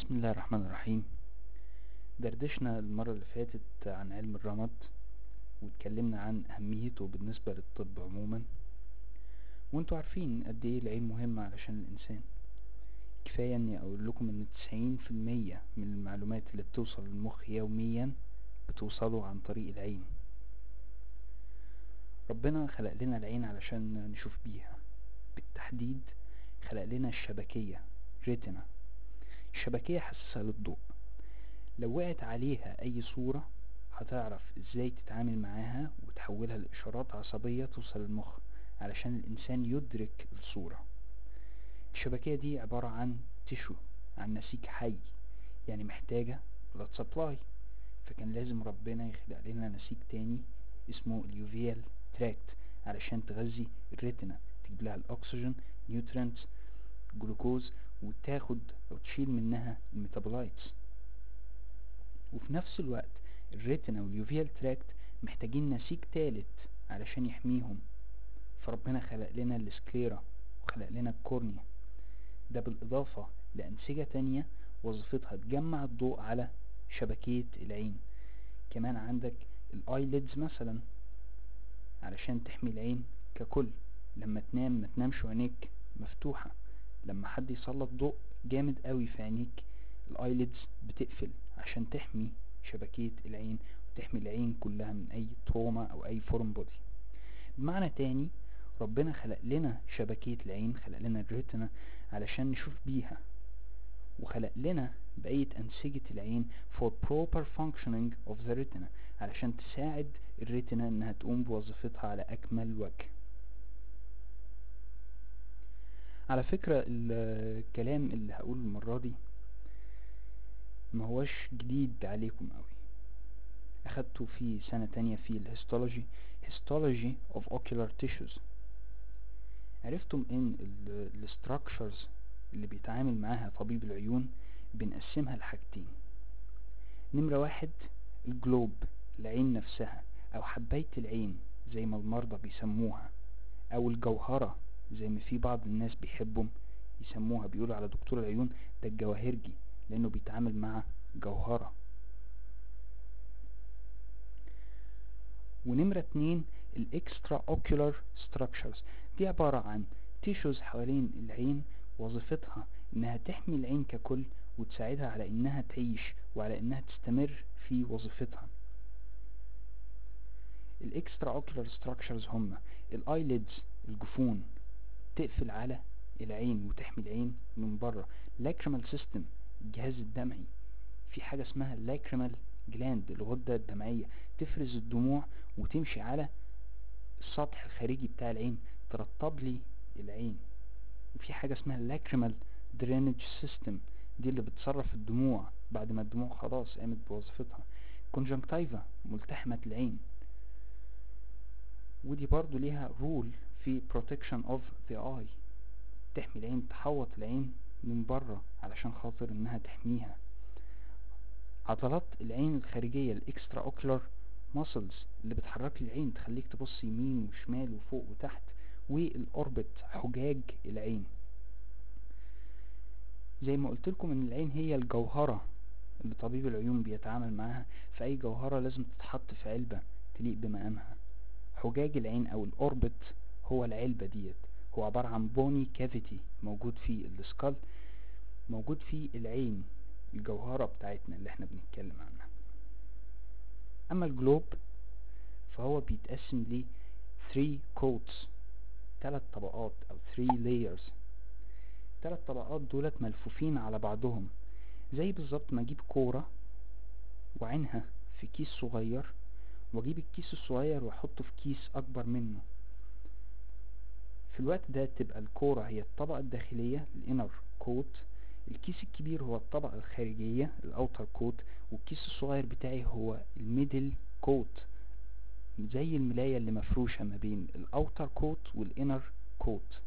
بسم الله الرحمن الرحيم دردشنا المرة اللي فاتت عن علم الرمد واتكلمنا عن أهميته بالنسبة للطب عموما وانتوا عارفين قد ايه العين مهمة علشان الإنسان كفاية اني اقول لكم ان تسعين في المية من المعلومات اللي بتوصل للمخ يوميا بتوصله عن طريق العين ربنا خلق لنا العين علشان نشوف بيها بالتحديد خلق لنا الشبكية ريتنا الشبكية حساسة للضوء لو وقعت عليها اي صورة هتعرف ازاي تتعامل معاها وتحولها لاشارات عصبية توصل للمخ علشان الانسان يدرك الصورة الشبكية دي عبارة عن تشو عن نسيج حي يعني محتاجة blood supply فكان لازم ربنا يخلق لنا نسيج تاني اسمه اليوفيال تراكت علشان تغذي الريتنا تجيب لها الاكسجين نيوترينتس جلوكوز وتاخد او تشيل منها الميتابولايتس وفي نفس الوقت الريتنا واليوفيال تراكت محتاجين نسيج تالت علشان يحميهم فربنا خلق لنا السكليرا وخلق لنا الكورنيا ده بالإضافة لأنسجة تانية وظيفتها تجمع الضوء على شبكية العين كمان عندك الايليدز مثلا علشان تحمي العين ككل لما تنام ما تنامش عينيك مفتوحة لما حد يسلط ضوء جامد قوي في عينيك الايليدز بتقفل عشان تحمي شبكية العين وتحمي العين كلها من اي تروما او اي فورم بودي بمعنى تاني ربنا خلق لنا شبكية العين خلق لنا الريتنا علشان نشوف بيها وخلق لنا بقية أنسجة العين for proper functioning of the retina علشان تساعد الريتنا انها تقوم بوظيفتها على اكمل وجه على فكرة الكلام اللي هقوله المرة دي ما هوش جديد عليكم قوي اخدته في سنة تانية في الهيستولوجي histology of ocular tissues عرفتم ان الستراكشرز اللي بيتعامل معاها طبيب العيون بنقسمها لحاجتين نمرة واحد الجلوب العين نفسها او حباية العين زي ما المرضى بيسموها او الجوهرة زي ما في بعض الناس بيحبوا يسموها بيقولوا على دكتور العيون ده الجواهرجي لانه بيتعامل مع جوهرة ونمرة اتنين الاكسترا اوكيولار ستراكشرز دي عبارة عن تيشوز حوالين العين وظيفتها انها تحمي العين ككل وتساعدها على انها تعيش وعلى انها تستمر في وظيفتها الاكسترا اوكيولار ستراكشرز هم الايليدز الجفون تقفل على العين وتحمي العين من بره لاكريمال سيستم الجهاز الدمعي في حاجة اسمها لاكريمال جلاند الغدة الدمعية تفرز الدموع وتمشي على السطح الخارجي بتاع العين ترطب لي العين وفي حاجة اسمها لاكريمال درينج سيستم دي اللي بتصرف الدموع بعد ما الدموع خلاص قامت بوظيفتها كونجنكتيفا ملتحمة العين ودي برضو ليها رول في protection of the eye تحمي العين تحوط العين من بره علشان خاطر انها تحميها عضلات العين الخارجية الاكسترا اوكلر ماسلز اللي بتحرك العين تخليك تبص يمين وشمال وفوق وتحت والاوربت حجاج العين زي ما قلت لكم ان العين هي الجوهرة اللي طبيب العيون بيتعامل معاها فاي جوهرة لازم تتحط في علبة تليق بمقامها حجاج العين او الاوربت هو العلبة ديت هو عبارة عن بوني كافيتي موجود في السكال موجود في العين الجوهرة بتاعتنا اللي احنا بنتكلم عنها اما الجلوب فهو بيتقسم ل 3 coats ثلاث طبقات او 3 layers ثلاث طبقات دولت ملفوفين على بعضهم زي بالظبط ما اجيب كورة وعينها في كيس صغير واجيب الكيس الصغير واحطه في كيس اكبر منه في الوقت ده تبقى الكورة هي الطبقة الداخلية الانر كوت الكيس الكبير هو الطبقة الخارجية الاوتر كوت والكيس الصغير بتاعي هو الميدل كوت زي الملاية اللي مفروشة ما بين الاوتر كوت والانر كوت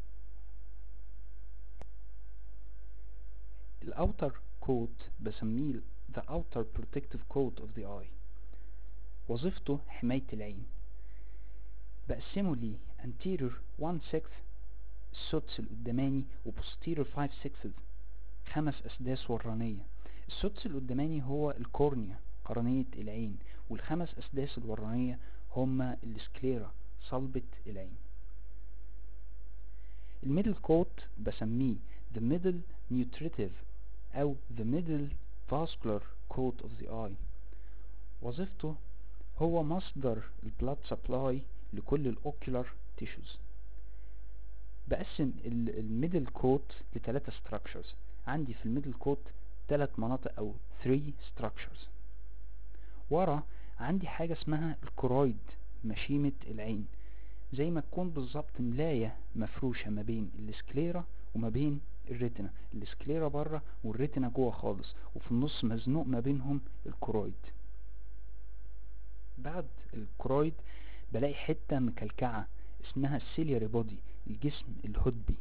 الاوتر كوت بسميه the outer protective coat of the eye وظيفته حماية العين بقسمه لي anterior 1 sixth السدس القداماني و posterior 5 sixths خمس أسداس ورانية السدس القداماني هو الكورنيا قرنية العين والخمس أسداس الورانية هما السكليرا صلبة العين الميدل كوت بسميه the middle nutritive أو the middle vascular coat of the eye وظيفته هو مصدر البلاد سبلاي لكل الاوكيولار تيشوز بقسم الميدل كوت لثلاثة structures عندي في الميدل كوت ثلاث مناطق او 3 structures ورا عندي حاجة اسمها الكرويد مشيمة العين زي ما تكون بالظبط ملاية مفروشة ما بين السكليرا وما بين الريتنا السكليرا بره والريتنا جوه خالص وفي النص مزنوق ما بينهم الكرويد بعد الكرويد بلاقي حتة مكلكعة اسمها السيلياري بودي الجسم الهدبي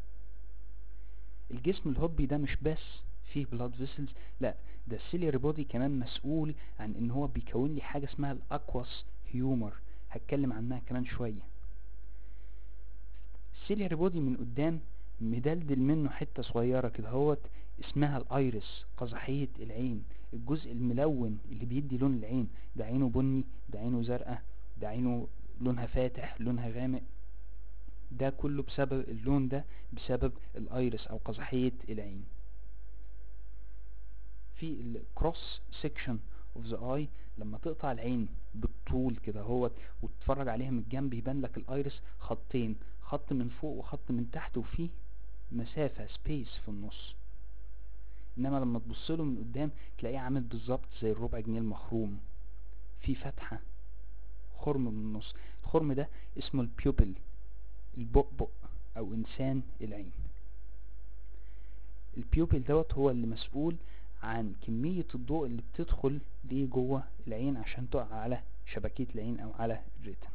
الجسم الهدبي ده مش بس فيه بلاد فيسلز لا ده السيلياري بودي كمان مسؤول عن ان هو بيكون لي حاجة اسمها الاكواس هيومر هتكلم عنها كمان شوية السيلياري بودي من قدام مدلدل منه حتة صغيرة كده هوت اسمها الايرس قزحية العين الجزء الملون اللي بيدي لون العين ده عينه بني ده عينه زرقاء ده عينه لونها فاتح لونها غامق ده كله بسبب اللون ده بسبب الايرس او قزحية العين في الكروس سيكشن اوف ذا اي لما تقطع العين بالطول كده هوت وتتفرج عليها من الجنب يبان لك الايرس خطين خط من فوق وخط من تحت وفيه مسافة سبيس في النص انما لما تبص له من قدام تلاقيه عامل بالظبط زي الربع جنيه المخروم في فتحة خرم من النص الخرم ده اسمه البيوبل البؤبؤ او انسان العين البيوبل دوت هو اللي مسؤول عن كمية الضوء اللي بتدخل ليه جوه العين عشان تقع على شبكية العين او على الريتنا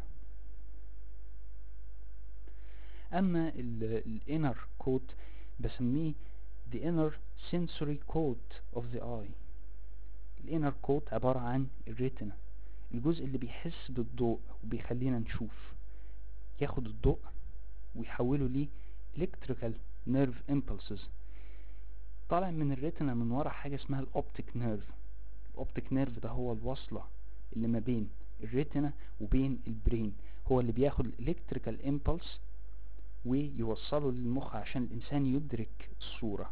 اما الانر كوت بسميه the inner sensory coat of the eye الانر كوت عبارة عن الريتنا الجزء اللي بيحس بالضوء وبيخلينا نشوف ياخد الضوء ويحوله ليه electrical nerve impulses طالع من الريتنا من ورا حاجة اسمها الاوبتيك نيرف الاوبتيك نيرف ده هو الوصلة اللي ما بين الريتنا وبين البرين هو اللي بياخد الالكتريكال امبلس ويوصله للمخ عشان الانسان يدرك الصورة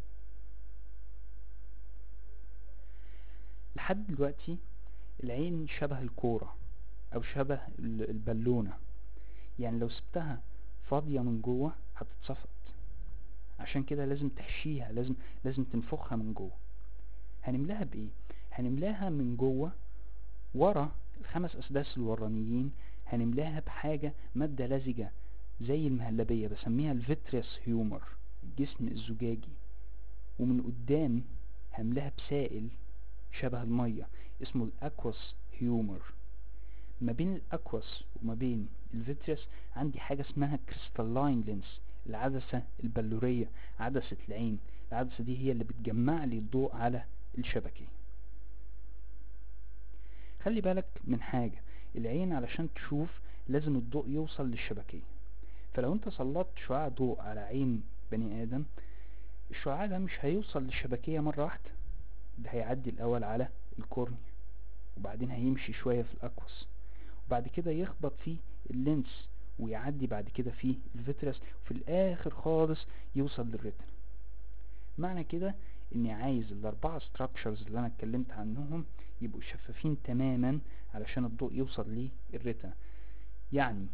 لحد دلوقتي العين شبه الكورة او شبه البالونة يعني لو سبتها فاضية من جوه هتتصفط عشان كده لازم تحشيها لازم لازم تنفخها من جوه هنملاها بايه هنملاها من جوه ورا الخمس اسداس الورانيين هنملاها بحاجة مادة لزجة زي المهلبية بسميها الفيتريس هيومر الجسم الزجاجي ومن قدام هملاها بسائل شبه المية اسمه الاكواس هيومر ما بين الاكواس وما بين الفيتريس عندي حاجة اسمها كريستالين لينس العدسة البلورية عدسة العين العدسة دي هي اللي بتجمع لي الضوء على الشبكية خلي بالك من حاجة العين علشان تشوف لازم الضوء يوصل للشبكية فلو انت سلطت شعاع ضوء على عين بني ادم الشعاع ده مش هيوصل للشبكية مرة واحدة ده هيعدي الاول على الكورنيا وبعدين هيمشي شوية في الاكوس وبعد كده يخبط في اللينس ويعدي بعد كده في الفيترس وفي الاخر خالص يوصل للريتنا معنى كده اني عايز الاربعة ستراكشرز اللي انا اتكلمت عنهم يبقوا شفافين تماما علشان الضوء يوصل للريتنا يعني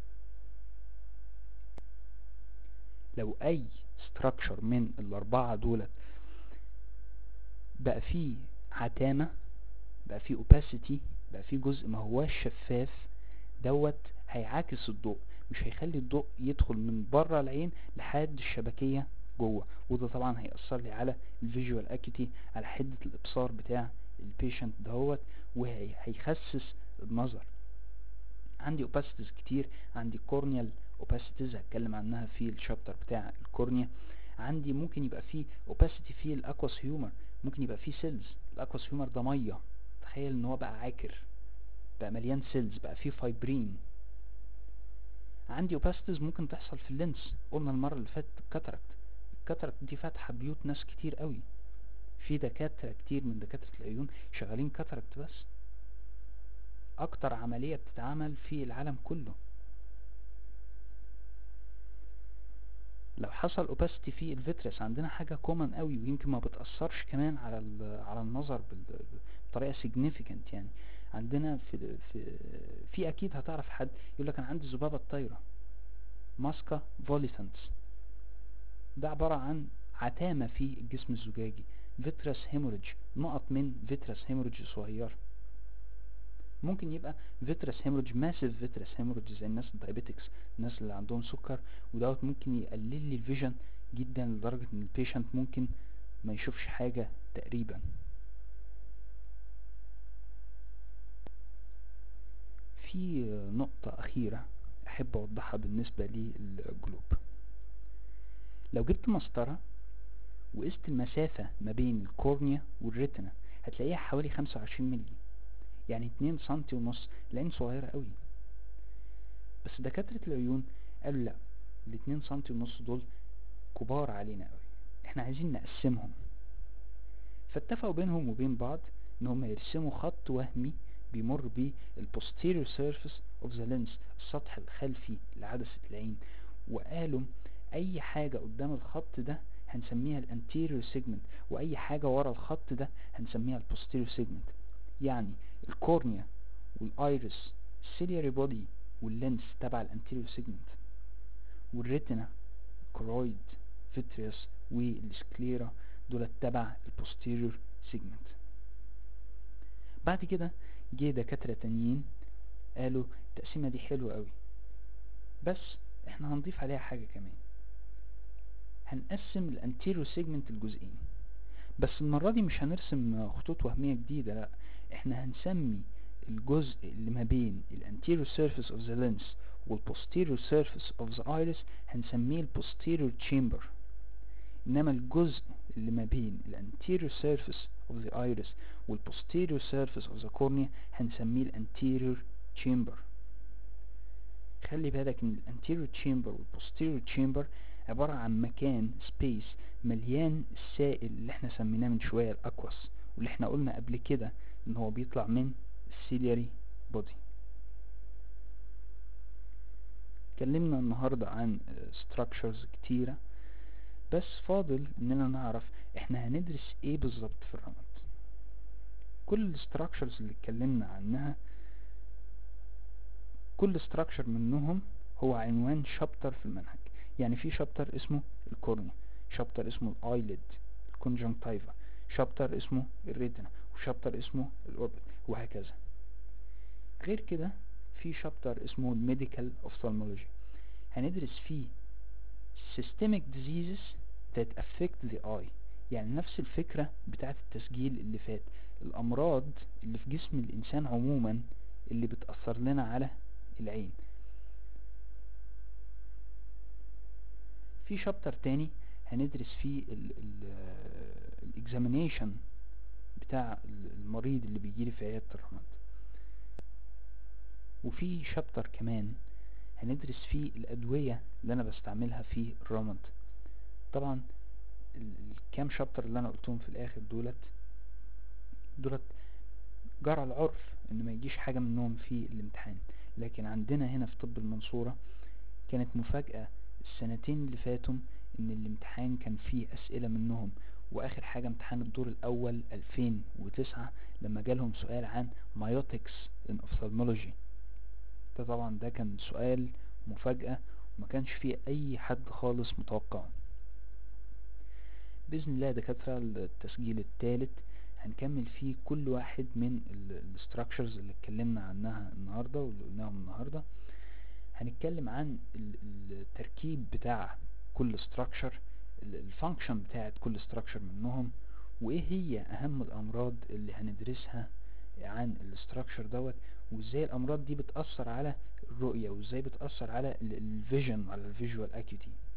لو اي ستراكشر من الاربعة دولت بقى فيه عتامة بقى فيه opacity بقى فيه جزء ما هواش شفاف دوت هيعاكس الضوء مش هيخلي الضوء يدخل من بره العين لحد الشبكية جوه وده طبعا هيأثر لي على الفيجوال اكيتي على حدة الابصار بتاع البيشنت دهوت وهيخسس النظر عندي اوباسيتيز كتير عندي كورنيال اوباسيتيز هتكلم عنها في الشابتر بتاع الكورنيا عندي ممكن يبقى فيه اوباسيتي في الاكواس هيومر ممكن يبقى فيه سيلز الاكواس هيومر ده ميه تخيل ان هو بقى عاكر بقى مليان سيلز بقى فيه فايبرين عندي اوباسيتيز ممكن تحصل في اللينس قلنا المرة اللي فاتت الكاتراكت الكاتراكت دي فاتحة بيوت ناس كتير قوي في دكاترة كتير من دكاترة العيون شغالين كاتراكت بس اكتر عملية بتتعمل في العالم كله لو حصل اوباستي في الفيترس عندنا حاجة كومن قوي ويمكن ما بتأثرش كمان على على النظر بطريقة significant يعني عندنا في في في اكيد هتعرف حد يقول لك انا عندي ذبابة طايرة ماسكا فوليسنس ده عبارة عن عتامة في الجسم الزجاجي فيترس هيموريدج نقط من فيترس هيموريدج صغيرة ممكن يبقى فيترس هيموريدج ماسيف فيترس هيموريدج زي الناس الدايابيتكس الناس اللي عندهم سكر ودوت ممكن يقلل لي الفيجن جدا لدرجة ان البيشنت ممكن ما يشوفش حاجة تقريبا في نقطة أخيرة أحب أوضحها بالنسبة للجلوب لو جبت مسطرة وقست المسافة ما بين الكورنيا والريتنا هتلاقيها حوالي 25 ملي يعني 2 سنتي ونص العين صغيرة قوي بس دكاترة العيون قالوا لا ال 2 سنتي ونص دول كبار علينا قوي احنا عايزين نقسمهم فاتفقوا بينهم وبين بعض ان هم يرسموا خط وهمي بيمر بيه posterior surface of the lens السطح الخلفي لعدسة العين وقالوا اي حاجة قدام الخط ده هنسميها الانتيريور سيجمنت واي حاجة ورا الخط ده هنسميها البوستيريور سيجمنت يعني الكورنيا والايرس السيلياري بودي واللينس تبع الانتيريور سيجمنت والريتنا كرويد فيتريوس والسكليرا دول تبع البوستيريور سيجمنت بعد كده جه دكاترة تانيين قالوا التقسيمة دي حلوة قوي بس احنا هنضيف عليها حاجة كمان هنقسم الانتيريور سيجمنت الجزئين بس المرة دي مش هنرسم خطوط وهمية جديدة لا احنا هنسمي الجزء اللي ما بين الانتيريور سيرفيس اوف ذا لينس والبوستيريور سيرفيس اوف ذا ايرس هنسميه البوستيريور تشامبر انما الجزء اللي ما بين الانتيريور سيرفيس اوف ذا ايرس والبوستيريور سيرفيس اوف ذا كورنيا هنسميه الانتيريور تشامبر خلي بالك ان الانتيريور تشامبر والبوستيريور تشامبر عبارة عن مكان سبيس مليان السائل اللي احنا سميناه من شوية الاكوس واللي احنا قلنا قبل كده ان هو بيطلع من السيلياري بودي اتكلمنا النهاردة عن structures كتيرة بس فاضل اننا نعرف احنا هندرس ايه بالظبط في الرمد كل structures اللي اتكلمنا عنها كل structure منهم هو عنوان شابتر في المنهج يعني في شابتر اسمه الكورنيا شابتر اسمه الايلid الكونجنكتيفا شابتر اسمه الريتنا وشابتر اسمه الاوربت وهكذا غير كده في شابتر اسمه الميديكال اوفثالمولوجي هندرس فيه systemic diseases that affect the eye يعني نفس الفكرة بتاعت التسجيل اللي فات الأمراض اللي في جسم الإنسان عموما اللي بتأثر لنا على العين في شابتر تاني هندرس فيه الاكزامينيشن بتاع المريض اللي بيجيلي في عيادة الرمد وفي شابتر كمان هندرس فيه الأدوية اللي أنا بستعملها في الرمد طبعا الكام شابتر اللي أنا قلتهم في الآخر دولت دولت جرى العرف إن ما يجيش حاجة منهم في الامتحان لكن عندنا هنا في طب المنصورة كانت مفاجأة السنتين اللي فاتوا ان الامتحان كان فيه اسئلة منهم واخر حاجة امتحان الدور الاول 2009 لما جالهم سؤال عن مايوتكس ان ophthalmology ده طبعا ده كان سؤال مفاجأة وما كانش فيه اي حد خالص متوقعه بإذن الله دكاترة التسجيل الثالث هنكمل فيه كل واحد من الستراكشرز اللي اتكلمنا عنها النهاردة واللي قلناهم النهاردة هنتكلم عن التركيب بتاع كل structure الفانكشن بتاعت كل structure منهم وايه هي اهم الامراض اللي هندرسها عن الستراكشر دوت وازاي الامراض دي بتأثر على الرؤية وازاي بتأثر على الفيجن على الفيجوال اكيوتي